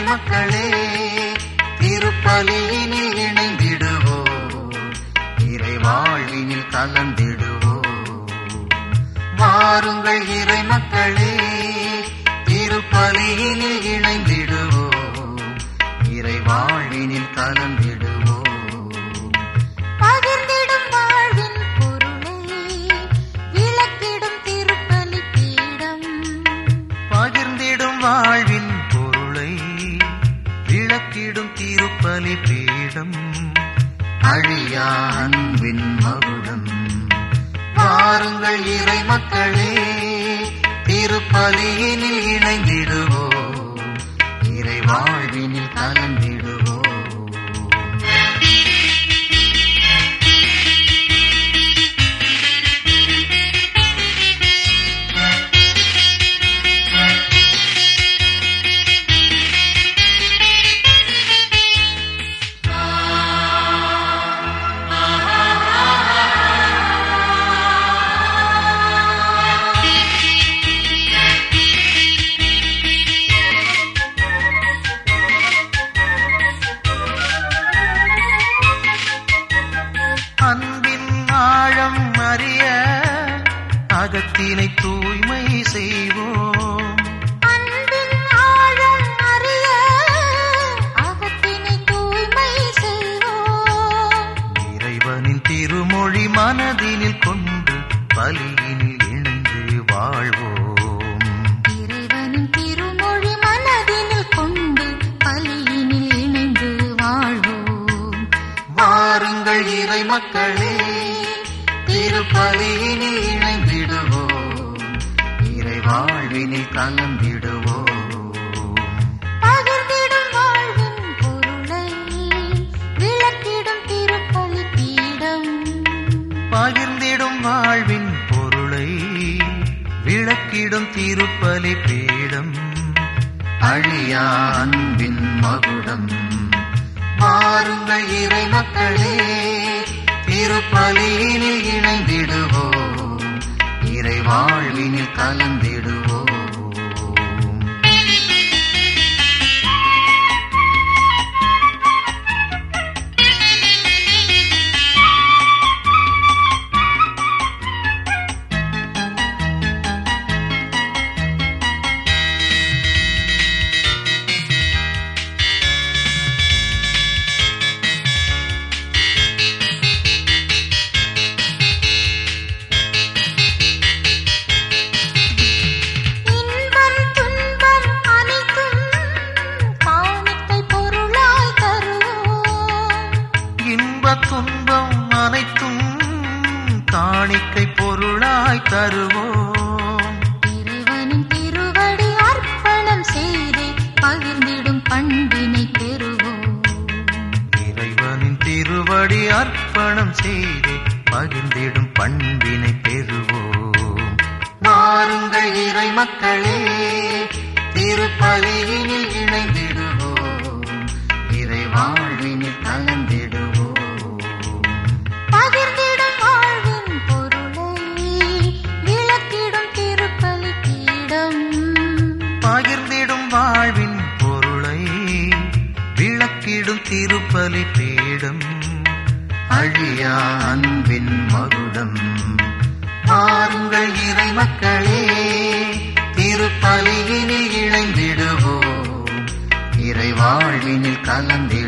மக்களே திருப்பலியினில் இணைந்திடுவோம் இறை வாழ்வினில் கலந்திடுவோம் வாருங்கள் இறை மக்களே திருப்பலியினில் இணைந்திடுவோம் இறை வாழ்வினில் கலந்திடுவோம் பகிர்ந்திடும் வாழ்வின் பொருளை விளக்கிடும் திருப்பலி பீடம் பகிர்ந்திடும் வாழ்வின் பொருளை விளக்கிடும் திருப்பலி பீடம் அழியா அன்பின் மகுடம் வாருங்கள் இறை மக்களே திருப்பலியினில் இணைந்திடுவோம் இறை வாழ்வினில் கலந்திடுவோம் அன்பின் ஆழம் அறிய அகத்தினை தூய்மை செய்வோம் அன்பின் ஆழம் அறிய அகத்தினை தூய்மை செய்வோம் இறைவனின் திருமொழி மனதினில் கொண்டு பலியினில் இணைந்து வாழ்வோம் இறைவனின் திருமொழி மனதினில் கொண்டு பலியினில் இணைந்து வாழ்வோம் வாருங்கள் இறை மக்களே திருப்பலியினில் இணைந்திடுவோம் இறை வாழ்வினில் கலந்திடுவோம் பகிர்ந்திடும் வாழ்வின் பொருளை விளக்கிடும் திருப்பலி பீடம் பகிர்ந்திடும் வாழ்வின் பொருளை விளக்கிடும் திருப்பலி பீடம் அழியா அன்பின் மகுடம் வாருங்கள் இறை மக்களே திருப்பலியினில் இணைந்திடுவோம் இறை வாழ்வினில் கலந்திடுவோம் இன்பம் துன்பம் அனைத்தும் காணிக்கை பொருளாய் தருவோம் இன்ப துன்பம் அனைத்தும் காணிக்கை பொருளாய் தருவோம் இறைவனின் திருவடி அர்ப்பணம் செய்து பகிர்ந்திடும் பண்பினை பெறுவோம் இறைவனின் திருவடி அர்ப்பணம் செய்து பகிர்ந்திடும் பண்பினை பெறுவோம் வாருங்கள் இறை மக்களே திருப்பலியினில் இணைந்திடுவோம் இறை வாழ்வினில் கலந்திடுவோம் பகிர்ந்திடும் வாழ்வின் பொருளை விளக்கிடும் திருப்பலி பீடம் பகிர்ந்திடும் வாழ்வின் பொருளை விளக்கிடும் திருப்பலி பீடம் அழியா அன்பின் மகுடம் பாருங்கள் இறை மக்களே திருப்பலியினில் இணைந்திடுவோம் இறை வாழ்வினில் கலந்திடுவோம்